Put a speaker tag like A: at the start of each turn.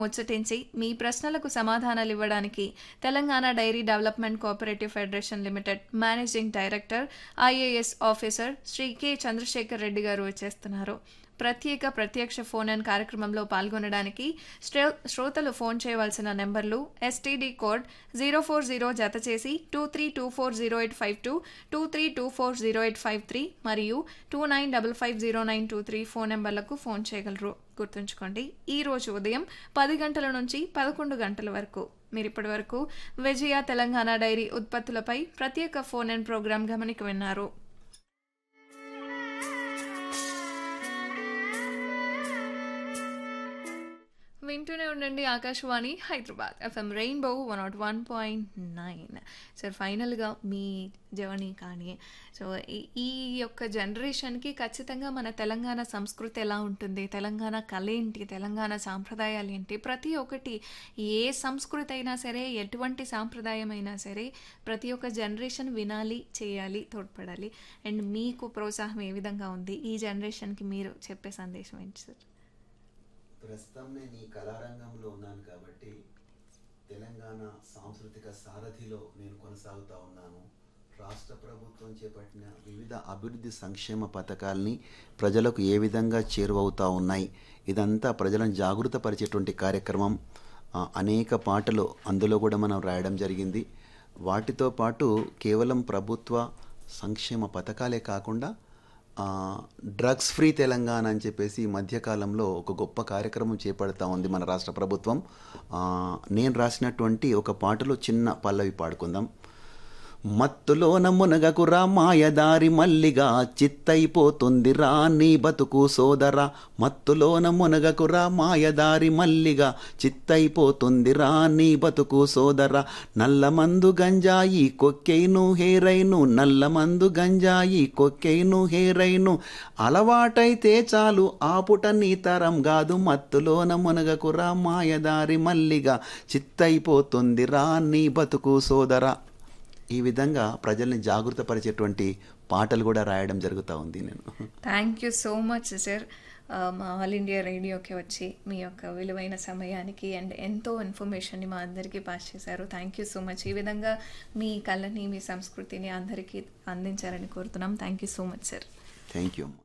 A: ముచ్చటించి మీ ప్రశ్నలకు సమాధానాలు ఇవ్వడానికి Telangana dairy development cooperative federation limited managing director IAS officer Shri K Chandrashekar Reddy garu వచ్చేస్తున్నారు ప్రత్యేక ప్రత్యక్ష ఫోన్ ఇన్ కార్యక్రమంలో పాల్గొనడానికి శ్రో- శ్రోతలు ఫోన్ చేయవలసిన నెంబర్లు STD code zero four zero జత చేసి two three two four zero eight five two two three two four zero eight five three మరియు two nine double five zero nine two three phone నెంబర్లకు phone చేయగలరు గుర్తుంచుకోండి ఈ రోజు ఉదయం పది గంటల నుంచి పదకొండు గంటల వరకు మీరు ఇప్పటి వరకు విజయ తెలంగాణ డైరీ ఉత్పత్తులపై ప్రత్యేక ఫోన్ ఇన్ ప్రోగ్రాం గమనిక విన్నారు వింటూనే ఉండండి Akashvani Hyderabad FM rainbow one not one point nine sir ఫైనల్గా మీ జర్నీ కానీ సో ఈ- ఈ యొక్క జనరేషన్కి ఖచ్చితంగా మన తెలంగాణ సంస్కృతి ఎలా ఉంటుంది తెలంగాణ కళ ఏంటి తెలంగాణ సాంప్రదాయాలు ఏంటి ప్రతి ఒక్కటి ఏ సంస్కృతి అయినా సరే ఎటువంటి సాంప్రదాయం అయినా సరే ప్రతి ఒక్క జనరేషన్ వినాలి చేయాలి తోడ్పడాలి అండ్ మీకు ప్రోత్సాహం ఏ విధంగా ఉంది ఈ జనరేషన్కి మీరు చెప్పే సందేశం ఏంటి సార్
B: ప్రస్తుతం నేను ఈ కళారంగంలో ఉన్నాను కాబట్టి తెలంగాణ సాంస్కృతిక సారథిలో నేను కొనసాగుతా ఉన్నాను రాష్ట్ర ప్రభుత్వం చేపట్టిన వివిధ అభివృద్ధి సంక్షేమ పథకాల్ని ప్రజలకు ఏ విధంగా చేరువవుతా ఉన్నాయి ఇదంతా ప్రజలను జాగృతపరిచేటువంటి కార్యక్రమం ఆ, అనేక పాటలు అందులో కూడా మనం రాయడం జరిగింది వాటితో పాటు కేవలం ప్రభుత్వ సంక్షేమ పథకాలే కాకుండా ఆ, డ్రగ్స్ ఫ్రీ తెలంగాణ అని చెప్పేసి ఈ మధ్యకాలంలో ఒక గొప్ప కార్యక్రమం చేపడతా ఉంది మన రాష్ట్ర ప్రభుత్వం ఆ, నేను రాసినటువంటి ఒక పాటలో చిన్న పల్లవి పాడుకుందాం మత్తులోన మునగకురా మాయదారి మల్లిగా చిత్తైపోతుంది రా నీ బతుకు సోదరా మత్తులోన మునగకురా మాయదారి మల్లిగా చిత్తైపోతుంది రా నీ బతుకు సోదరా నల్లమందు గంజాయి కొక్కెయిను హేరైను నల్లమందు గంజాయి కొక్కెయిను హేరైను అలవాటైతే చాలు ఆపుట నీ తరం కాదు మత్తులోన మునగకురా మాయదారి మల్లిగా చిత్తైపోతుంది రా నీ బతుకు సోదరా ఈ విధంగా ప్రజల్ని జాగృతపరిచేటువంటి పాటలు కూడా రాయడం జరుగుతూ ఉంది నేను
A: thank you so much sir మా ఆల్ ఇండియా రేడియోకి వచ్చి మీ యొక్క విలువైన సమయానికి అండ్ ఎంతో ఇన్ఫర్మేషన్ని మా అందరికీ పాస్ చేశారు థ్యాంక్ యూ సో మచ్ ఈ విధంగా మీ కళని మీ సంస్కృతిని అందరికీ అందించారని కోరుతున్నాం thank you so much sir
B: thank you అమ్మ